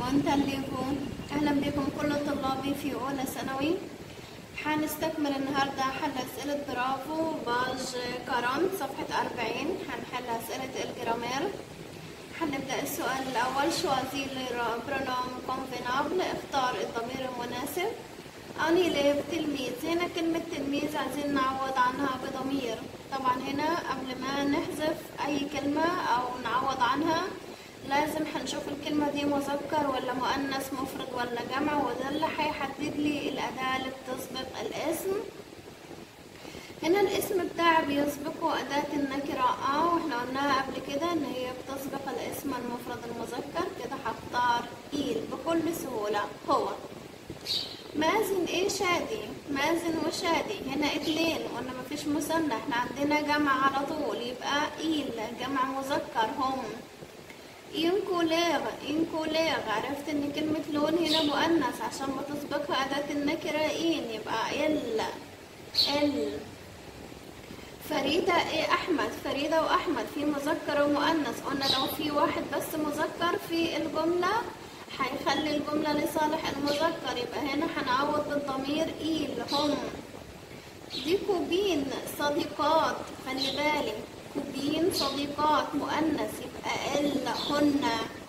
مونتاليفو أهلا بكم كل طلابي في أولى ثانوي حنستكمل النهاردة حل أسئلة برافو باج كارون صفحة أربعين حنحل أسئلة الجرامير حنبدأ السؤال الأول شوازي برونوم كونفينابل اختار الضمير المناسب أني ليف تلميذ هنا كلمة تلميذ عايزين نعوض عنها بضمير طبعا هنا قبل ما نحذف أي كلمة أو نعوض عنها لازم هنشوف الكلمة دي مذكر ولا مؤنث مفرد ولا جمع وده اللي هيحدد لي الأداة اللي بتسبق الاسم هنا الاسم بتاعي بيسبقه أداة النكرة اه واحنا قلناها قبل كده ان هي بتسبق الاسم المفرد المذكر كده هختار إيل بكل سهولة هو مازن ايه شادي مازن وشادي هنا اتنين قلنا مفيش مثنى احنا عندنا جمع على طول يبقى إيل جمع مذكر هم إنكوليغ إنكوليغ عرفت إن كلمة لون هنا مؤنث عشان بتسبقها أداة النكرة إين يبقى ال ال فريدة إيه أحمد فريدة وأحمد في مذكر ومؤنث قلنا لو في واحد بس مذكر في الجملة هيخلي الجملة لصالح المذكر يبقى هنا هنعوض بالضمير إيل هم دي كوبين صديقات خلي بالك كوبين صديقات مؤنث يبقى ال هن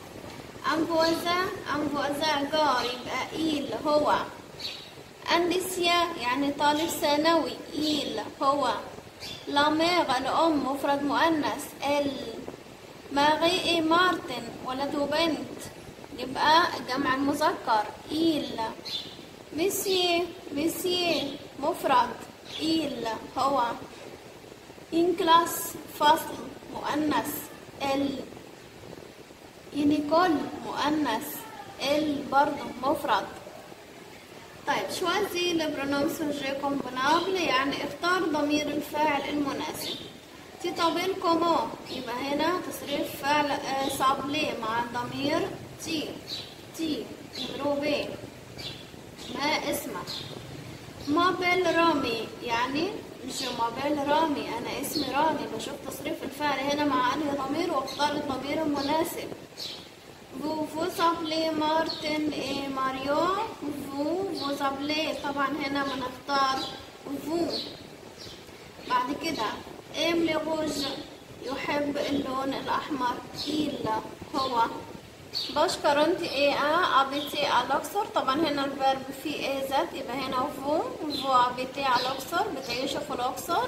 أنفوزا أنفوزا جار يبقى إيل هو أندسيا يعني طالب ثانوي إيل هو لاميغ الأم مفرد مؤنث ال ماغي إي مارتن ولد وبنت يبقى جمع المذكر إيل ميسي ميسي مفرد إيل هو إن كلاس فصل مؤنث ال ينيكول مؤنث ال برضه مفرد طيب شوازي البرونوم سوجي كومبونابل يعني اختار ضمير الفاعل المناسب تطابل كومو يبقى هنا تصريف فعل آه صابلي مع الضمير تي تي مضروبي ما اسمك مابل رامي يعني مش مابل رامي انا اسمي رامي بشوف تصريف الفعل هنا مع انهي ضمير واختار الضمير المناسب فو vous appelez مارتن et ماريو vous vous appelez طبعا هنا بنختار vous بعد كده ام لغوج يحب اللون الاحمر il هو بشكر انت ايه اه ابيتي على الاقصر طبعا هنا الفيرب فيه ايه ذات يبقى هنا فو فو ابيتي على الاقصر بتعيشوا في الاقصر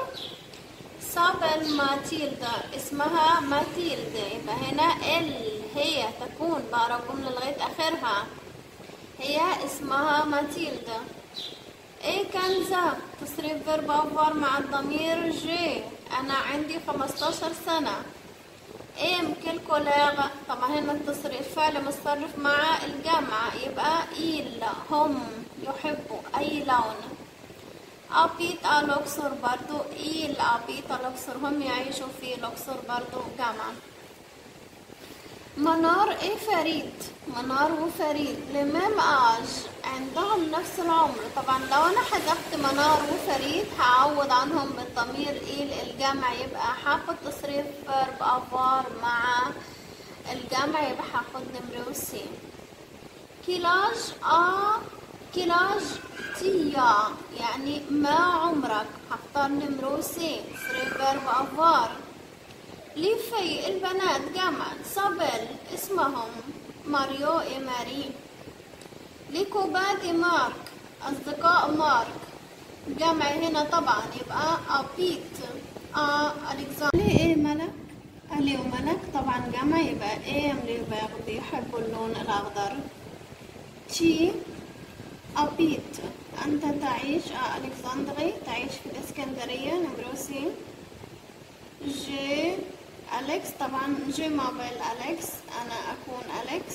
سابل ماتيلدا اسمها ماتيلدا يبقى هنا ال هي تكون بقرا الجملة لغاية اخرها هي اسمها ماتيلدا ايه كان ذا تصريف فيرب افار مع الضمير جي انا عندي 15 سنة ام كل كولاغ طبعا هنا التصريف فعل متصرف مع الجمع يبقى إيل هم يحبوا أي لون أبيت الأقصر برضو إيل أبيت الأقصر هم يعيشوا في الأقصر برضو جمع منار إيه فريد منار وفريد لمام آج عندهم نفس العمر طبعا لو أنا حذفت منار وفريد هعوض عنهم بالضمير إيل الجمع يبقى هاخد تصريف فيرب أفار مع الجمع يبقى هاخد نمرة سي كيلاج آ كيلاج تيا يعني ما عمرك هختار نمرة سي تصريف فيرب أفار ليفي البنات جمع صبل اسمهم ماريو إي ماري لكوبادي مارك أصدقاء مارك جمع هنا طبعا يبقى أبيت آ ألكسندر ليه إيه ملك ألي وملك طبعا جمع يبقى إيه مليباغ بيحبوا اللون الأخضر تشي أبيت أنت تعيش آ ألكسندري تعيش في الإسكندرية نمروسي جي أليكس طبعا جي موبايل أليكس أنا أكون أليكس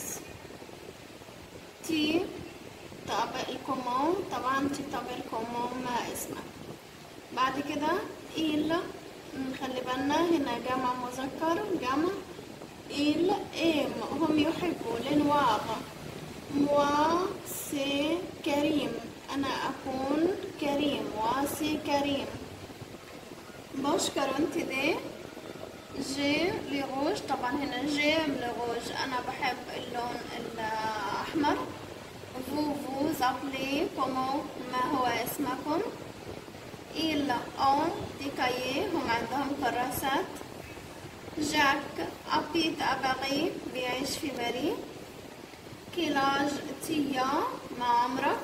تي طابق كومون طبعا تي طابق كومون ما اسمك بعد كده إيل نخلي بالنا هنا جمع مذكر جمع إيل إيم هم يحبوا لنواغ موا سي كريم أنا أكون كريم واسي كريم بشكر انت دي جي لغوج طبعا هنا جيم لغوج انا بحب اللون الاحمر أحمر فو vous appelez comment ما هو اسمكم ils ont des cahiers هم عندهم كراسات جاك habite à Paris بيعيش في باريس كيلاج تيا ما عمرك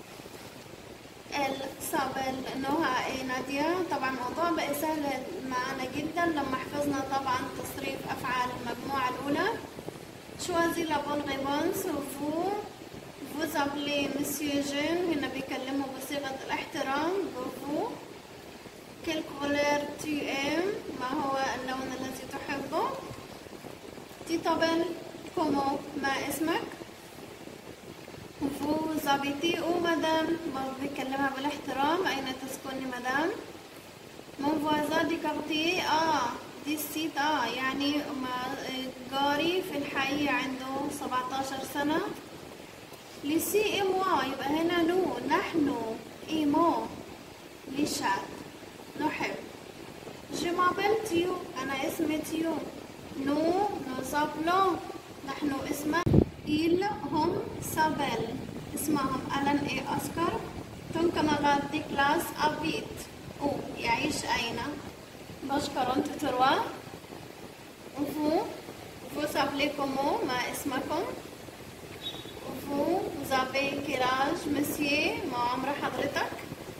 الصابل نوها ايه نادية طبعا الموضوع بقى سهل معنا جدا لما حفظنا طبعا تصريف افعال المجموعة الاولى choisis la bonne réponse vous vous appelez monsieur Jean هنا بيكلموا بصيغة الاحترام vous quelle couleur tu aimes ما هو اللون الذي تحبه tu t'appelles comment ما اسمك vous habitez où madame برضه بيكلمها بالاحترام أين تسكني مدام mon voisin du quartier اه دي السيت اه يعني جاري في الحي عنده 17 سنة لسي اي موا يبقى هنا نو نحن ايمو لشات نحب Je m'appelle تيو أنا اسمي تيو نو نو نحن اسمنا إيل هم سابل اسمهم ألان إي أسكر تون كما دي كلاس أبيت أو يعيش أين بشكر أنت تروى فو فو سابلي كومو ما اسمكم فو زابي كيراج مسيي ما عمر حضرتك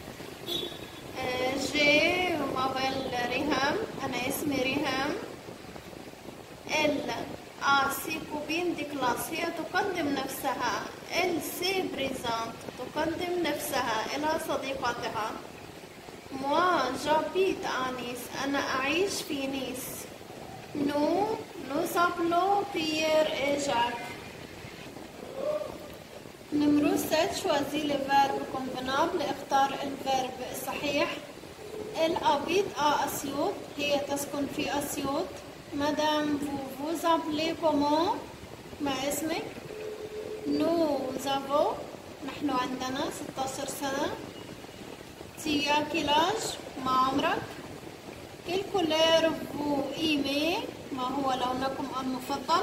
جي موبايل ريهام أنا اسمي ريهام ال آ سي كوبين دي كلاس هي تقدم نفسها ال سي بريزانت تقدم نفسها إلى صديقتها موا جابيت آنيس أنا أعيش في نيس نو نو سابلو بيير إي جاك نمرو 7 choisis le verbe convenable اختار الفيرب الصحيح الأبيض آ أسيوط هي تسكن في أسيوط مدام فو vous appelez comment ما اسمك nous avons نحن عندنا 16 سنة تيا كيلاج ما عمرك كل كولير فو ايمي ما هو لونكم المفضل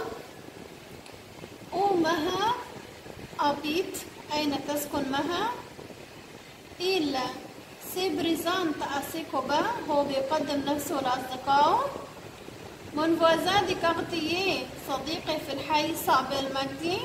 ومها أبيت أين تسكن مها إلا سي بريزانت أسيكوبا هو بيقدم نفسه لأصدقائه من فوازان دي كارتييه صديقي في الحي صعب المجدي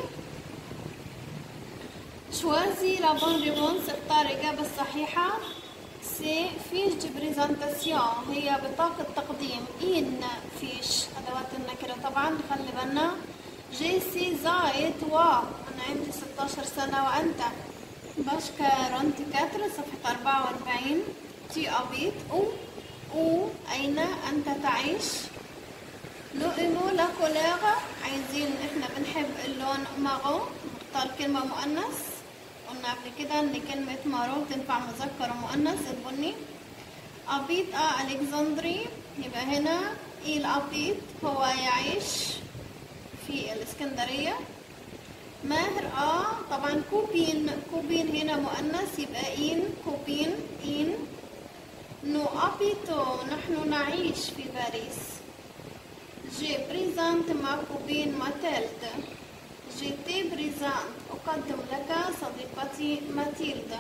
شوازي لا بون ريبونس اختار الإجابة الصحيحة سي فيش دي بريزانتاسيون هي بطاقة تقديم إن فيش أدوات النكرة طبعا خلي بالنا جي سي زايد و أنا عندي 16 سنة وأنت بشكر أنت كاترة صفحة 44 تي أبيت أو أو أين أنت تعيش لو إيمو لا كولاغا عايزين إحنا بنحب اللون مارو نختار كلمة مؤنث قلنا قبل كده إن كلمة مارو تنفع مذكر ومؤنث البني أبيت آ ألكسندري يبقى هنا إيل أبيت هو يعيش في الإسكندرية ماهر آه طبعا كوبين كوبين هنا مؤنث يبقى إين كوبين إين نو أبيتو نحن نعيش في باريس جي بريزانت مع كوبين ماتيلد جيتي بريزانت أقدم لك صديقتي ماتيلدا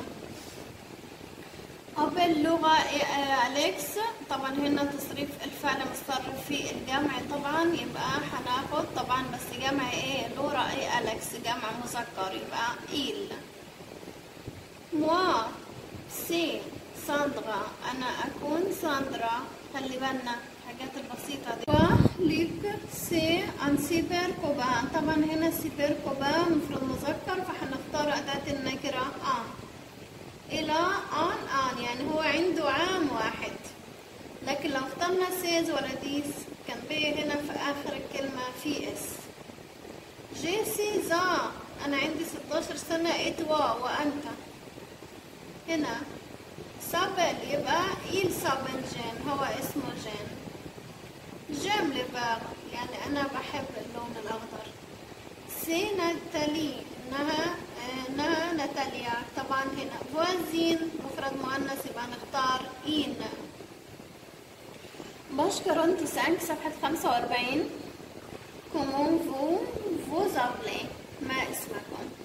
قبل لغة أليكس طبعا هنا تصريف الفعل مصرف في الجمع طبعا يبقى هناخد طبعا بس جمع ايه لورا ايه أليكس جمع مذكر يبقى إيل موا سي ساندرا أنا أكون ساندرا خلي بالنا الحاجات البسيطة دي ليك سي أن سيبر كوبان طبعا هنا سيبر كوبان مفرد مذكر فهنختار أداة النكرة آن إلى آن آن يعني هو عنده عام واحد لكن لو اخترنا سيز ولا ديس كان بي هنا في آخر الكلمة في اس جي سي زا أنا عندي 16 سنة إتوا وأنت هنا سابل يبقى إيل سابل جين هو اسمه جين جيم لباغ يعني أنا بحب اللون الأخضر سي ناتالي إنها إنها ناتاليا طبعا هنا فوازين مفرد مؤنث يبقى نختار إين بشكر أنت سانك صفحة خمسة وأربعين كومون فو فوز ما اسمكم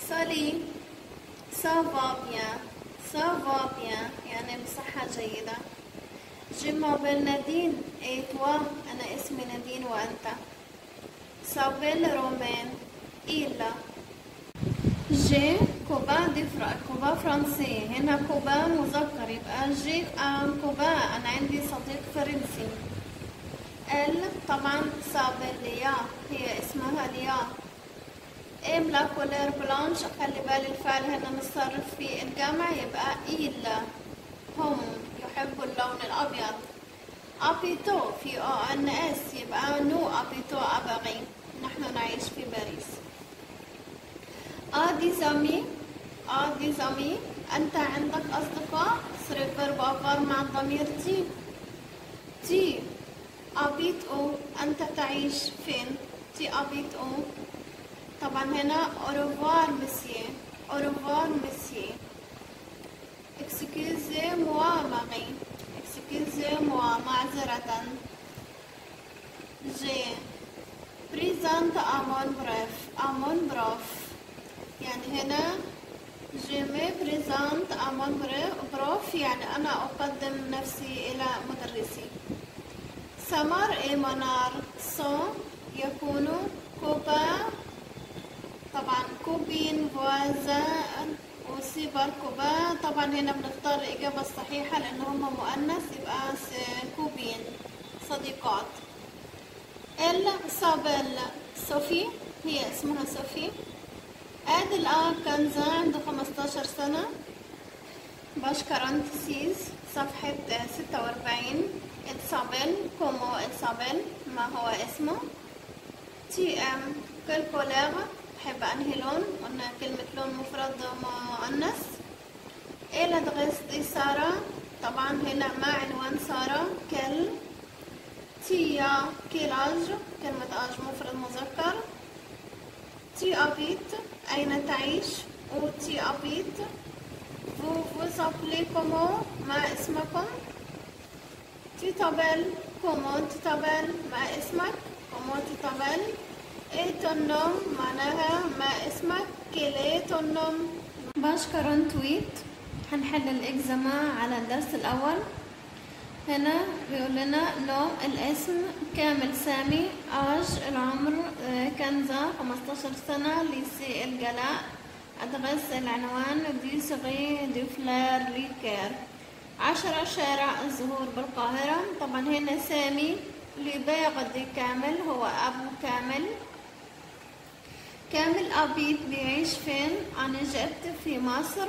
سالي سافا بيان سافا بيان يعني بصحة جيدة جي مابيل نادين اي توا انا اسمي نادين وانت سابيل رومان إلا جي كوبا دي فرا كوبا فرنسي هنا كوبا مذكر يبقى جي ان كوبا انا عندي صديق فرنسي ال طبعا سابيل ليا هي اسمها ليا ام لا كولير بلانش خلي بالي الفعل هنا متصرف في الجمع يبقى إلا هم يحبوا اللون الأبيض أبيتو في أو أن أس يبقى نو أبيتو أبغي نحن نعيش في باريس آدي زامي آدي زامي أنت عندك أصدقاء سريفر بافر مع الضمير تي تي أبيت أو أنت تعيش فين تي أبيت أو طبعا هنا أوروفوار مسيو أوروفوار مسيو excusez-moi ماغي excusez-moi معذرة جي بريزنت أمون بريف أمون بروف يعني هنا جي مي بريزنت أمون بروف يعني أنا أقدم نفسي إلى مدرسي سمر إي منار سو يكون كوبا طبعا كوبين فوازان وسيبر كوبا طبعا هنا بنختار الإجابة الصحيحة لأن هما مؤنث يبقى كوبين صديقات ال صابل صوفي هي اسمها صوفي عادل آه كنزة عنده 15 سنة باش كارانتسيز صفحة 46 إتصابل كومو إتصابل ما هو اسمه تي ام كل كوليغ بحب انهي لون قلنا كلمة لون مفرد مؤنث ايه لادغيس دي سارة طبعا هنا ما عنوان سارة كل تيا كيلاج كلمة اج مفرد مذكر تي ابيت اين تعيش او تي ابيت فو فو سابلي كومو ما اسمكم تيتابل كومو تيتابل ما اسمك كومو تيتابل ايه تنم معناها ما اسمك كيلي تنم بشكرا تويت هنحل الإجزمة على الدرس الأول هنا بيقول لنا نوم الاسم كامل سامي آج العمر كنزة 15 سنة ليسي الجلاء أدرس العنوان دي صغي دي فلار ليكير عشرة شارع الزهور بالقاهرة طبعا هنا سامي لباغد كامل هو أبو كامل كامل أبيت بيعيش فين؟ أنا جبت في مصر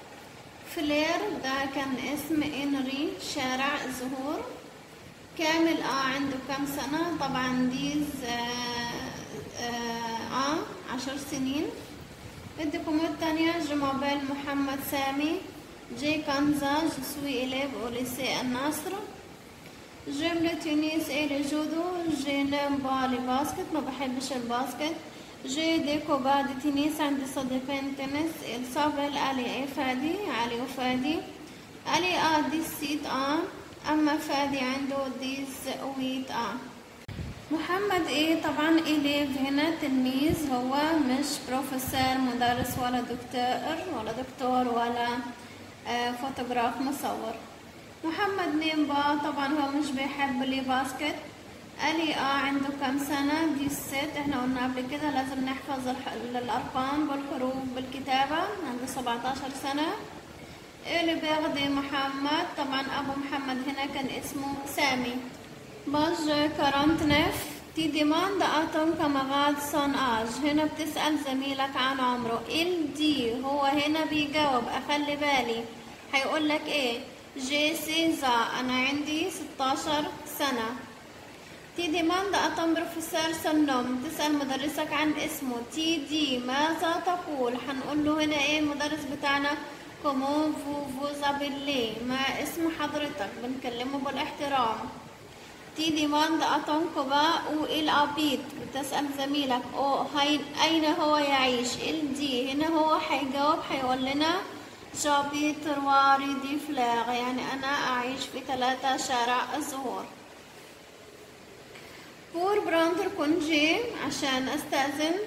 فلير ده كان اسم إنري شارع الزهور كامل آه عنده كم سنة طبعا ديز آه, آه, آه عشر سنين بدكم الثانية جمابيل محمد سامي جي كنزا جسوي إليف أوليسي النصر جملة تونس إلي جودو جي نام بالي باسكت ما بحبش الباسكت جي ديكو بعد تنس عندي صديقين تنس الصابل علي اي فادي علي وفادي علي اه دي سيت اه اما فادي عنده ديز ويت اه محمد ايه طبعا إليف هنا تلميذ هو مش بروفيسور مدرس ولا دكتور ولا دكتور ولا آه فوتوغراف مصور محمد نيمبا طبعا هو مش بيحب لي باسكت ألي اه عنده كم سنة دي الست احنا قلنا قبل كده لازم نحفظ الأرقام بالحروف بالكتابة عنده سبعتاشر سنة اللي بياخدي محمد طبعا أبو محمد هنا كان اسمه سامي باج كارانت نف تي ديماند أتون كمغاد صن آج هنا بتسأل زميلك عن عمره ال دي هو هنا بيجاوب أخلي بالي هيقول لك ايه جي سيزا أنا عندي ستاشر سنة تي ديماند أتم بروفيسور سنوم تسأل مدرسك عن اسمه تي دي ماذا تقول هنقول له هنا ايه المدرس بتاعنا كومون فو فوزابيلي ما اسم حضرتك بنكلمه بالاحترام تي ديماند أتم كوبا او الأبيت بتسأل زميلك او هاي أين هو يعيش ال دي هنا هو هيجاوب هيقول لنا جابيت رواري دي فلاغ يعني أنا أعيش في ثلاثة شارع الزهور بور براندر كونجي عشان استأذن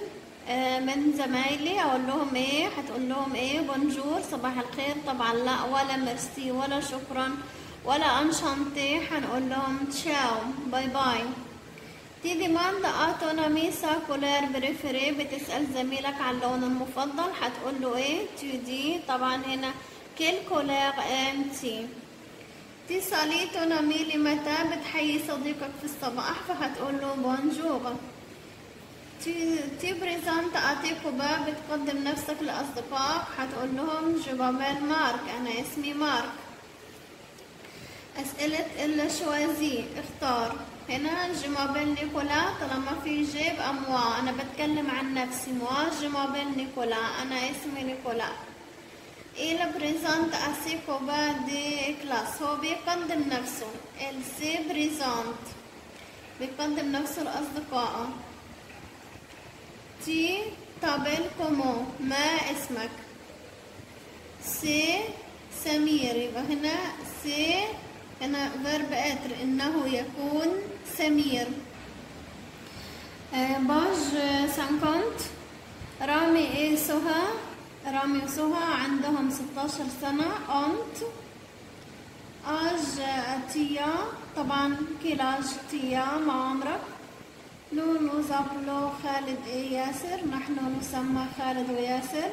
آه، من زمايلي اقول لهم ايه هتقول لهم ايه بونجور صباح الخير طبعا لا ولا ميرسي ولا شكرا ولا انشانتي هنقول لهم تشاو باي باي تي ديماند اتونامي سا كولير بريفيري بتسأل زميلك عن اللون المفضل هتقول له ايه تو دي طبعا هنا كل كولير ام تي تسألي تونامي لمتى بتحيي صديقك في الصباح فهتقول له بونجور تي تي بريزانت اتيكوبا بتقدم نفسك لأصدقائك هتقول لهم جو بابيل مارك أنا اسمي مارك أسئلة إلا شوازي اختار هنا جمابيل نيكولا طالما في جيب أموا أنا بتكلم عن نفسي موا جمابيل نيكولا أنا اسمي نيكولا إلى بريزانت أسيكوبا دي كلاس هو بيقدم نفسه السي بريزانت بيقدم نفسه لأصدقائه تي تابل كومو ما اسمك سي سمير يبقى هنا سي هنا فيرب اتر انه يكون سمير آه، باج سانكونت رامي ايه سهى رامي وسهى عندهم 16 سنة أنت آج تيا طبعا كيلاج تيا ما عمرك نو نوزابلو خالد إيه ياسر نحن نسمى خالد وياسر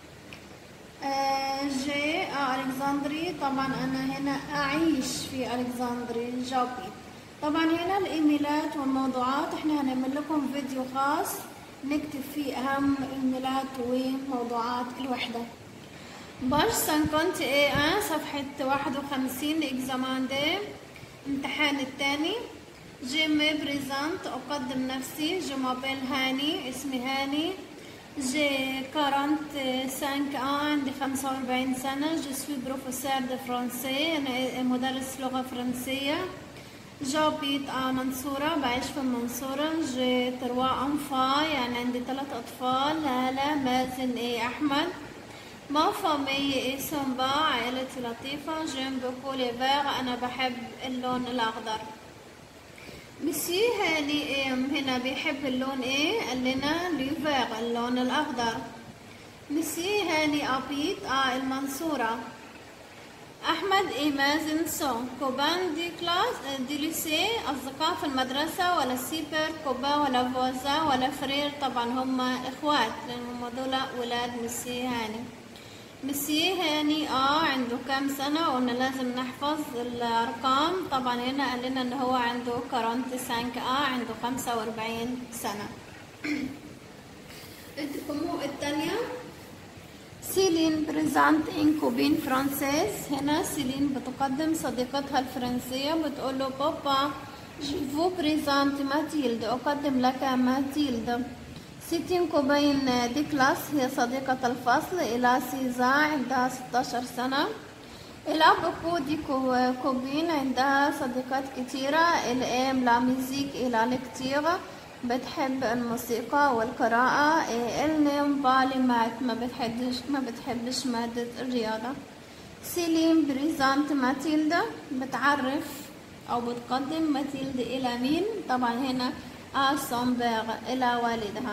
آه، جي آه ألكسندري طبعا أنا هنا أعيش في ألكسندري جوبي طبعا هنا الإيميلات والموضوعات إحنا هنعمل لكم فيديو خاص نكتب فيه أهم إيميلات وموضوعات كل وحدة باش سانكونت ايه ان صفحة واحد وخمسين اكزامان دي امتحان التاني جي مي بريزانت أقدم نفسي جو مابيل هاني اسمي هاني جي 45 ans عندي 45 سنة جو سوي بروفيسور دو فرونسي أنا مدرس لغة فرنسية جابيت آ منصورة بعيش في المنصورة جي تروا أنفا يعني عندي ثلاث أطفال هالة مازن إيه أحمد ما فامي إيه سومبا عائلتي لطيفة جيم بوكو لي فيغ أنا بحب اللون الأخضر مسيو هاني إيه هنا بيحب اللون ايه قال لنا ليفيغ اللون الاخضر مسيو هاني ابيت اه المنصورة احمد ايه مازن سو كوبان دي كلاس دي ليسي اصدقاء في المدرسة ولا سيبر كوبا ولا فوزا ولا فرير طبعا هم اخوات لان هم دول ولاد مسيو هاني مسيو هاني اه عنده كام سنة قلنا لازم نحفظ الأرقام طبعا هنا قال لنا إن هو عنده 45 اه عنده 45 سنة الكمو التانية سيلين بريزانت ان كوبين فرانسيز هنا سيلين بتقدم صديقتها الفرنسية بتقول له بابا جو بريزانت ماتيلد أقدم لك ماتيلد ستين كوبين دي كلاس هي صديقة الفصل إلى سيزا عندها 16 سنة الأب كودي كو- كوبين عندها صديقات كتيرة الأم لا ميزيك إلى الكتير بتحب الموسيقى والقراءة النيم بالي مات ما بتحبش ما بتحبش مادة الرياضة سيلين بريزانت ماتيلدا بتعرف أو بتقدم ماتيلدا إلى مين طبعا هنا أسامبيغ إلى والدها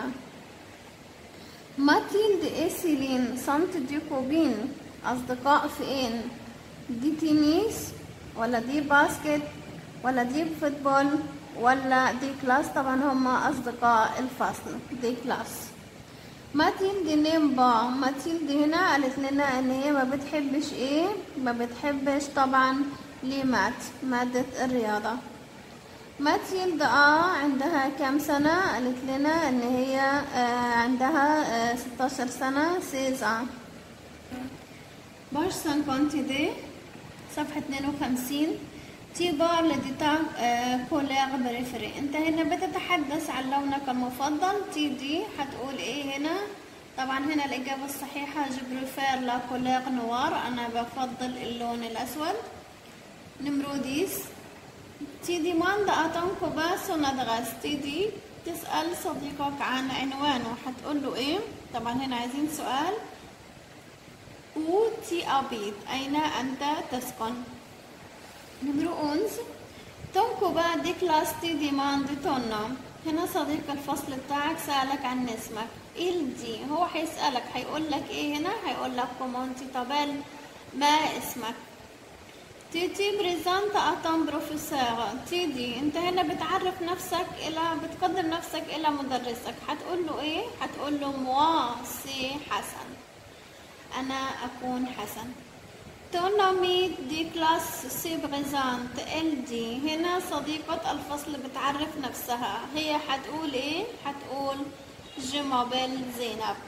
ماتيلد إيسيلين سانت دي كوبين أصدقاء فين دي تنس ولا دي باسكت ولا دي فوتبول ولا دي كلاس طبعا هم أصدقاء الفصل دي كلاس ماتيلد نيمبا ماتيلد هنا قالت لنا ان هي ما بتحبش ايه ما بتحبش طبعا ليمات مادة الرياضة ماتيلد اه عندها كام سنة قالت لنا ان هي آه عندها آه 16 سنة سيزا باش سانكونتي دي صفحة 52 تي بار لديتا كولير بريفري انت هنا بتتحدث عن لونك المفضل تي دي هتقول ايه هنا طبعا هنا الإجابة الصحيحة جو بريفير لا كولير نوار أنا بفضل اللون الأسود نمرو ديس تي دي ماند أتنكو باس ندغس تي دي تسأل صديقك عن عنوانه هتقول له ايه طبعا هنا عايزين سؤال و تي أبيت أين أنت تسكن نمرو أونز تنكو با دي كلاس تي دي ماند تونا هنا صديق الفصل بتاعك سألك عن اسمك il دي هو هيسألك هيقول لك ايه هنا هيقول لك كومونتي طبال ما اسمك تيتي بريزانت اتام بروفيسور تيدي انت هنا بتعرف نفسك الى بتقدم نفسك الى مدرسك هتقول له ايه هتقول له موا سي حسن انا اكون حسن تونامي دي كلاس سي بريزانت ال دي هنا صديقة الفصل بتعرف نفسها هي هتقول ايه هتقول je m'appelle زينب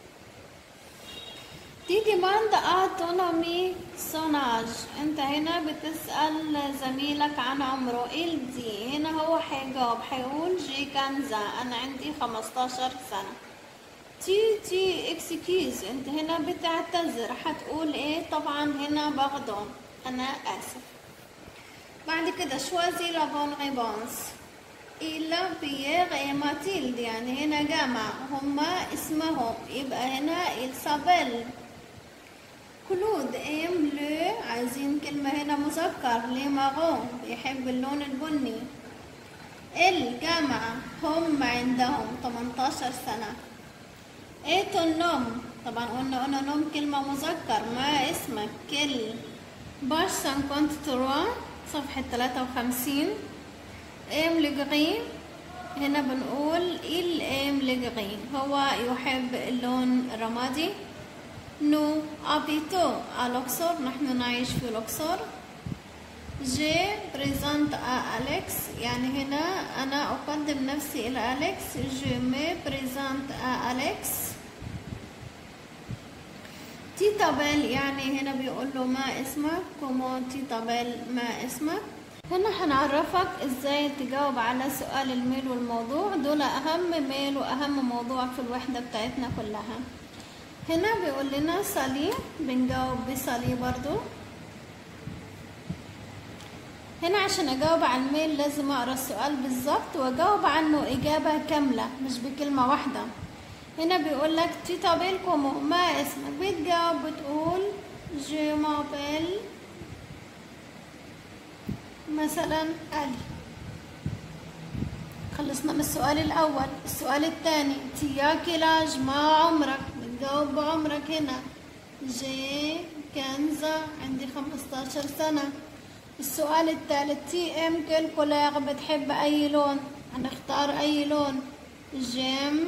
دي ديماند ا تونامي سوناج انت هنا بتسأل زميلك عن عمره ال دي هنا هو هيجاوب هيقول جي كنزة انا عندي 15 سنة تي تي اكسكيوز انت هنا بتعتذر هتقول ايه طبعا هنا باردون انا اسف بعد كده شوازي لا بون ريبونس إلا بيير اي ماتيلد يعني هنا جمع هما اسمهم يبقى هنا إلسابيل كلود ام لو عايزين كلمة هنا مذكر لي مارون بيحب اللون البني الجامعة هم عندهم 18 سنة ايه النوم طبعا قلنا قلنا نوم كلمة مذكر ما اسمك كل باش كنت تروا صفحة 53 ام لجري هنا بنقول الام لجري هو يحب اللون الرمادي نو ابيتو الوكسور نحن نعيش في لوكسور جي بريزنت أليكس يعني هنا أنا أقدم نفسي إلى أليكس je me présente à أليكس تيتابل يعني هنا بيقول له ما اسمك كومون تيتابل ما اسمك هنا هنعرفك ازاي تجاوب على سؤال الميل والموضوع دول اهم ميل واهم موضوع في الوحدة بتاعتنا كلها هنا بيقول لنا صلي بنجاوب بصلي برضو هنا عشان اجاوب على الميل لازم اقرا السؤال بالظبط واجاوب عنه اجابة كاملة مش بكلمة واحدة هنا بيقول لك تيتابيل كومو ما اسمك بتجاوب بتقول جو مابيل مثلا علي خلصنا من السؤال الأول السؤال الثاني تياكي لاج ما عمرك بتجاوب بعمرك هنا جي كنزة عندي 15 سنة السؤال الثالث تي ام كل كولير بتحب أي لون هنختار أي لون جيم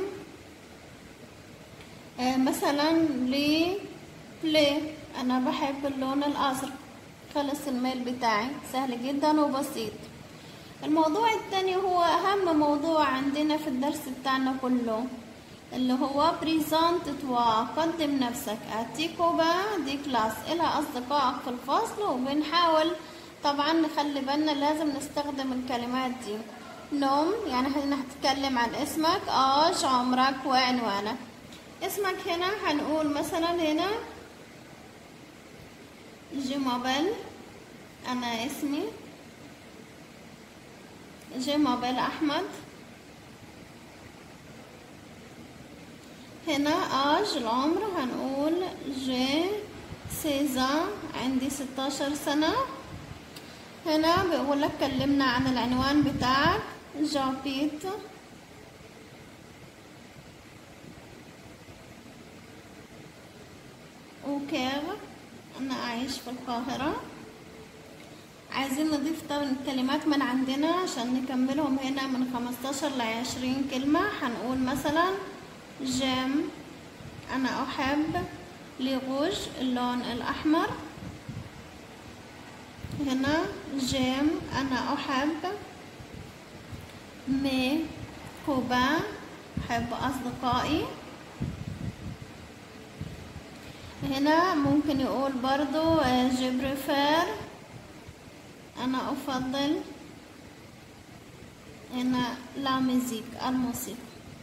آه مثلا لي بلي أنا بحب اللون الأزرق خلص الميل بتاعي سهل جدا وبسيط الموضوع التاني هو أهم موضوع عندنا في الدرس بتاعنا كله اللي هو بريزانت توا قدم نفسك اتيكو با دي كلاس إلى أصدقائك في الفصل وبنحاول طبعا نخلي بالنا لازم نستخدم الكلمات دي نوم يعني هنا هتتكلم عن اسمك اج عمرك وعنوانك اسمك هنا هنقول مثلا هنا جيمابل أنا اسمي جيمابل أحمد هنا آج العمر هنقول جي سيزا عندي ستاشر سنة هنا بيقول لك كلمنا عن العنوان بتاعك جابيت وكير أنا أعيش في القاهرة عايزين نضيف طبعا كلمات من عندنا عشان نكملهم هنا من خمستاشر لعشرين كلمة هنقول مثلا جيم أنا أحب لغوج اللون الأحمر هنا جيم أنا أحب مي كوبا أحب أصدقائي هنا ممكن يقول برضو جبريفير أنا أفضل هنا لا ميزيك الموسيقى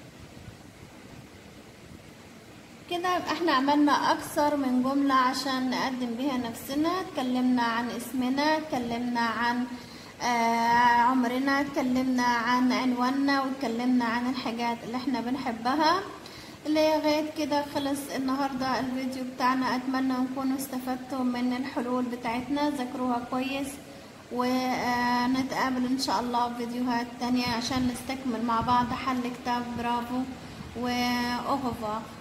كده احنا عملنا اكثر من جملة عشان نقدم بيها نفسنا اتكلمنا عن اسمنا اتكلمنا عن آه عمرنا اتكلمنا عن عنواننا واتكلمنا عن الحاجات اللي احنا بنحبها لغاية كده خلص النهاردة الفيديو بتاعنا اتمنى نكونوا استفدتوا من الحلول بتاعتنا ذاكروها كويس ونتقابل ان شاء الله في فيديوهات تانية عشان نستكمل مع بعض حل كتاب برافو و اوغوفا